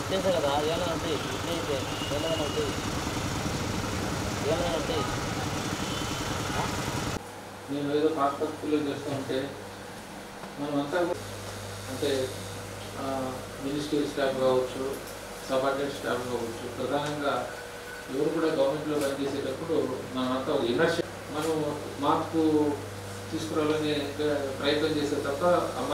వచ్చేసా కదా ఏమైనా ఉంటాయి ఇట్లే అయితే ఏమైనా ఉంటాయి ఏమైనా ఉంటాయి నేను ఏదో పాత పద్ధతిలో చేస్తూ ఉంటే మనమంతా కూడా అంటే మినిస్ట్రీ స్టాఫ్ కావచ్చు సబార్డినేట్ స్టాఫ్ కావచ్చు ప్రధానంగా ఎవరు కూడా గవర్నమెంట్లో పనిచేసేటప్పుడు మనమంతా ఒక ఇనర్ష మనం మార్పు తీసుకురావాలని ప్రయత్నం చేసే తప్ప అమ్మ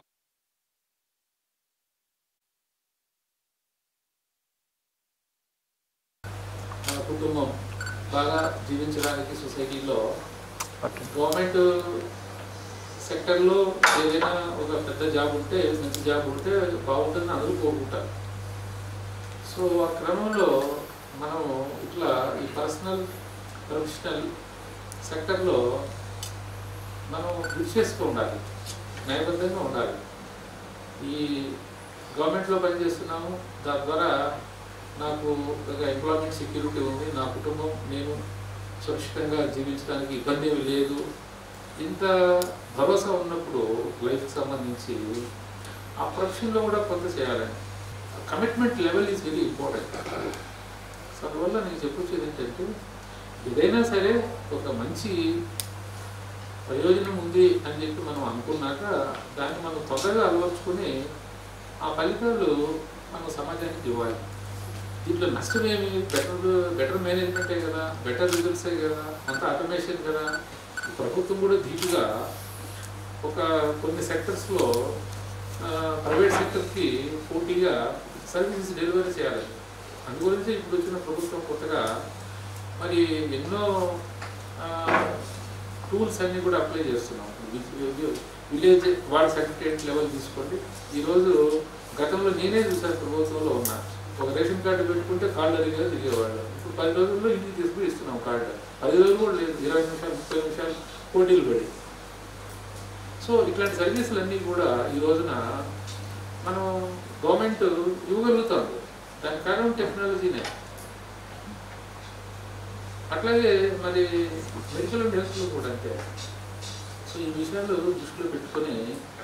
మన కుటుంబం బాగా జీవించడానికి సొసైటీలో గవర్నమెంట్ సెక్టర్లో ఏదైనా ఒక పెద్ద జాబ్ ఉంటే మంచి జాబ్ ఉంటే బాగుంటుందని అందరూ కోరుకుంటారు సో ఆ క్రమంలో మనం ఇట్లా ఈ పర్సనల్ ప్రొఫెషనల్ సెక్టర్లో మనం కృషి చేస్తూ ఉండాలి నైబద్ధంగా ఉండాలి ఈ గవర్నమెంట్లో పనిచేస్తున్నాము దాని ద్వారా నాకు ఒక ఎంప్లాయ్మెంట్ సెక్యూరిటీ ఉంది నా కుటుంబం నేను సురక్షితంగా జీవించడానికి ఇబ్బంది ఏమీ లేదు ఇంత భరోసా ఉన్నప్పుడు లైఫ్కి సంబంధించి ఆ ప్రొఫెషన్లో కూడా కొంత చేయాలని commitment level is very important so అందువల్ల నేను చెప్పొచ్చేది ఏంటంటే ఏదైనా సరే ఒక మంచి ప్రయోజనం ఉంది అని చెప్పి మనం అనుకున్నాక దాన్ని మనం తొందరగా అలవర్చుకుని ఆ ఫలితాలు మనం సమాజానికి ఇవ్వాలి దీంట్లో నష్టం ఏమి బెటర్ బెటర్ మేనేజ్మెంటే కదా బెటర్ రిజల్ట్సే కదా అంత ఆటోమేషన్ కదా ఈ ప్రభుత్వం కూడా ధీటుగా ఒక కొన్ని సెక్టర్స్లో ప్రైవేట్ సెక్టర్కి పోటీగా సర్వీసెస్ డెలివరీ చేయాలి అందుగురించి ఇప్పుడు వచ్చిన ప్రభుత్వం కొత్తగా మరి ఎన్నో టూల్స్ అన్నీ కూడా అప్లై చేస్తున్నాం విలేజ్ వార్డ్ సర్టిఫికేట్ లెవెల్ తీసుకోండి ఈరోజు గతంలో నేనే చూసాను ప్రభుత్వంలో ఉన్నా ఒక రేషన్ కార్డు పెట్టుకుంటే కార్డు అడిగేది దిగేవాళ్ళు ఇప్పుడు పది రోజుల్లో ఇంటికి తీసుకుని ఇస్తున్నాం కార్డు పది రోజులు కూడా లేదు ఇరవై నిమిషాలు ముప్పై నిమిషాలు పోటీలు పడి సో ఇట్లాంటి సర్వీసులు అన్నీ కూడా ఈ రోజున మనం గవర్నమెంట్ ఇవ్వగలుగుతుంది దానికి కారణం టెక్నాలజీనే అట్లాగే మరి మెడికల్ న్యూస్లో కూడా అంతే సో ఈ విషయాలు దృష్టిలో పెట్టుకొని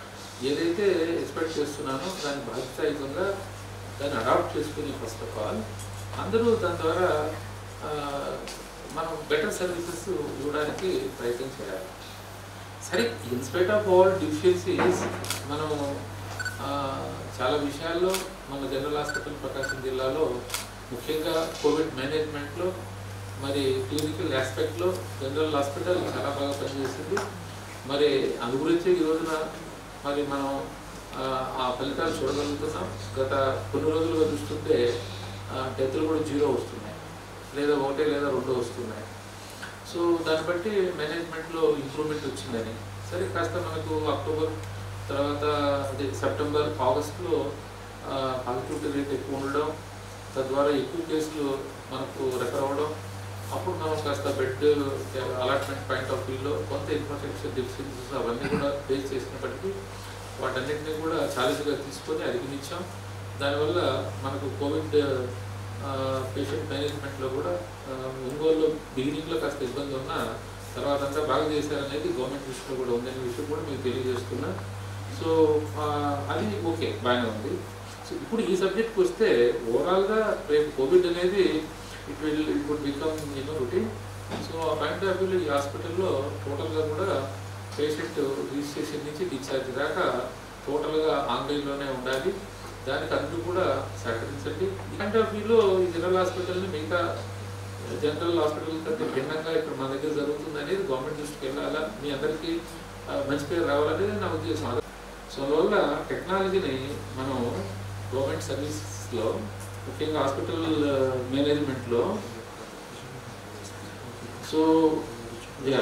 ఏదైతే ఎక్స్పెక్ట్ చేస్తున్నానో దాన్ని బాధ్యతాయుతంగా దాన్ని అడాప్ట్ చేసుకుని ఫస్ట్ ఆఫ్ ఆల్ అందరూ దాని ద్వారా ఆ, మనం బెటర్ సర్వీసెస్ ఇవ్వడానికి ప్రయత్నం చేయాలి సరే ఇన్స్పైట్ ఆఫ్ ఆల్ డిఫిషియన్సీస్ మనం ఆ, చాలా విషయాల్లో మన జనరల్ హాస్పిటల్ ప్రకాశం జిల్లాలో ముఖ్యంగా కోవిడ్ మేనేజ్మెంట్లో మరి క్లినికల్ ఆస్పెక్ట్లో జనరల్ హాస్పిటల్ చాలా బాగా పనిచేసింది మరి అందు గురించి ఈ రోజున మరి మనం ఆ, ఆ ఫలితాలు చూడగలుగుతున్నాం గత కొన్ని రోజులుగా చూస్తుంటే డెత్లు కూడా జీరో వస్తున్నాయి లేదా ఒకటే లేదా రెండో వస్తున్నాయి సో దాన్ని బట్టి మేనేజ్మెంట్లో ఇంప్రూవ్మెంట్ వచ్చిందని సరే కాస్త మనకు అక్టోబర్ తర్వాత అదే సెప్టెంబర్ ఆగస్టులో పాజిటివిటీ రేట్ ఎక్కువ ఉండడం తద్వారా ఎక్కువ కేసులు మనకు రెఫర్ అవ్వడం అప్పుడు మనం కాస్త బెడ్ అలాట్మెంట్ పాయింట్ ఆఫ్ వ్యూలో కొంత ఇన్ఫ్రాస్ట్రక్చర్ డెఫిషియన్సీస్ అవన్నీ కూడా ఫేస్ చేసినప్పటికీ వాటన్నిటిని కూడా ఛాలెంజ్గా తీసుకొని అధిగమించాం దానివల్ల మనకు కోవిడ్ పేషెంట్ మేనేజ్మెంట్లో కూడా ఆ, ఒంగోలులో బిగినింగ్లో కాస్త ఇబ్బంది ఉన్నా తర్వాత అంతా బాగా చేశారనేది గవర్నమెంట్ దృష్టిలో కూడా ఉందనే విషయం కూడా మీకు తెలియజేస్తున్నా సో ఆ, అది ఓకే బాగానే ఉంది సో ఇప్పుడు ఈ సబ్జెక్ట్కి వస్తే ఓవరాల్గా రేపు కోవిడ్ అనేది it will it would become you know routine so ఆ పాయింట్ ఆఫ్ వ్యూలో ఈ హాస్పిటల్లో టోటల్గా కూడా పేషెంట్ రిజిస్ట్రేషన్ నుంచి డిశ్చార్జ్ దాకా టోటల్గా ఆన్లైన్లోనే ఉండాలి దానికి అందరూ కూడా సహకరించండి ఈ పాయింట్ ఆఫ్ వ్యూలో ఈ జనరల్ హాస్పిటల్ని మిగతా జనరల్ హాస్పిటల్ కంటే భిన్నంగా ఇక్కడ మన దగ్గర జరుగుతుంది అనేది గవర్నమెంట్ దృష్టికి వెళ్ళాలా మీ అందరికీ ఆ, మంచి పేరు రావాలనేది నా ఉద్దేశం సో అందువల్ల టెక్నాలజీని మనం గవర్నమెంట్ సర్వీసెస్లో ముఖ్యంగా హాస్పిటల్ మేనేజ్మెంట్లో సో యా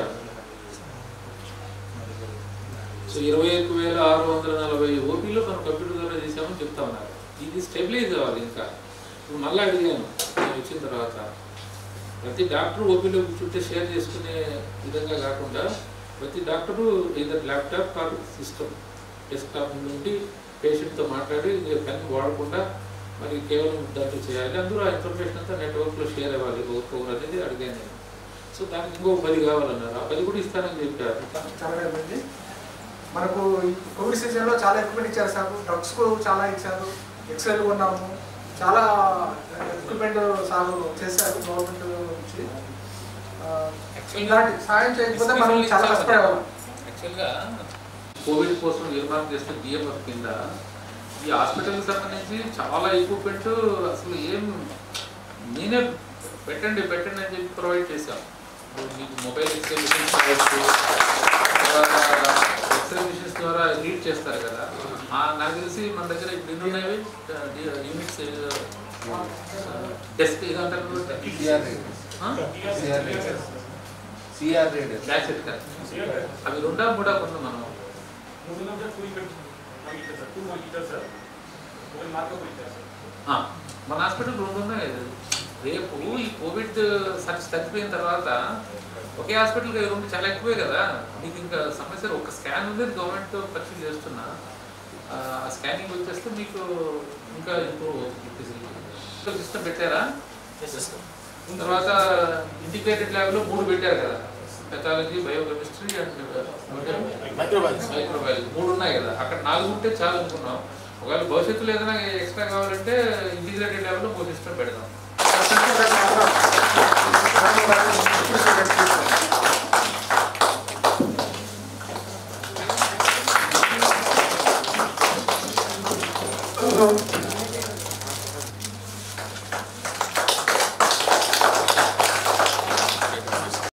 సో ఇరవై ఒక్క వేల ఆరు వందల నలభై ఓపీలో మనం కంప్యూటర్ ద్వారా చేసామని చెప్తా ఉన్నారు ఇది స్టెబిలైజ్ అవ్వాలి ఇంకా ఇప్పుడు మళ్ళీ అడిగాను నేను వచ్చిన తర్వాత ప్రతి డాక్టర్ ఓపీలో కూర్చుంటే షేర్ చేసుకునే విధంగా కాకుండా ప్రతి డాక్టరు ఏదైనా ల్యాప్టాప్ ఆర్ సిస్టమ్ డెస్క్టాప్ నుండి పేషెంట్తో మాట్లాడి పెన్ వాడకుండా మరి కేవలం దాంట్లో చేయాలి అందరూ ఆ ఇన్ఫర్మేషన్ అంతా నెట్వర్క్లో షేర్ అవ్వాలి ఒకరు అనేది అడిగాను నేను సో దానికి ఇంకో పది కావాలన్నారు ఆ పది కూడా ఇస్తానని చెప్పారు చాలా అయిపోయింది మనకు ఈ కోవిడ్ సీజన్లో చాలా ఎక్విప్మెంట్ ఇచ్చారు సార్ డ్రగ్స్ చాలా ఇచ్చారు ఎక్స్రేలు కొన్నాము చాలా ఎక్విప్మెంట్ సాగు చేశారు గవర్నమెంట్ నుంచి ఆ, ఇలాంటి సాయం చేయకపోతే మనం చాలా కష్టపడేవాళ్ళం యాక్చువల్గా కోవిడ్ కోసం నిర్మాణం చేసిన డిఎంఎఫ్ కింద ఈ హాస్పిటల్కి సంబంధించి చాలా ఎక్విప్మెంట్ అసలు ఏం నేనే పెట్టండి పెట్టండి అని చెప్పి ప్రొవైడ్ చేశాం ఇప్పుడు మీకు మొబైల్ ఎక్స్రే మిషన్స్ కావచ్చు ఎక్స్రే మిషన్స్ ద్వారా రీడ్ చేస్తారు కదా ఆ, నాకు తెలిసి మన దగ్గర ఇప్పుడు ఎన్ని ఉన్నాయి యూనిట్స్ డెస్క్ ఏదంటారు సిఆర్ ఆ? C R C R reader back set కాదు అవి రెండా మూడా కొన్నాం మనం ఆ, మన హాస్పిటల్ రెండు ఉన్నాయి రేపు ఈ కోవిడ్ సర్చ్ తగ్గిపోయిన తర్వాత ఒకే హాస్పిటల్కి రెండు చాలా ఎక్కువే కదా మీకు ఇంకా సమస్య ఒక స్కాన్ ఉంది గవర్నమెంట్ పర్చేజ్ చేస్తున్నా ఆ స్కానింగ్ వచ్చేస్తే మీకు ఇంకా ఇంప్రూవ్ అవుతుంది సిస్టమ్ పెట్టారా తర్వాత ఇంటిగ్రేటెడ్ ల్యాబ్లో మూడు పెట్టారు కదా pathology biochemistry and microbiology microbiology మూడు ఉన్నాయి కదా అక్కడ నాలుగు ఉంటే చాలు అనుకున్నాం ఒకవేళ భవిష్యత్తులో ఏదైనా ఎక్స్ట్రా కావాలంటే ఇంటిగ్రేటెడ్ లెవెల్లో ఒక సిస్టమ్ పెడదాం Thank you.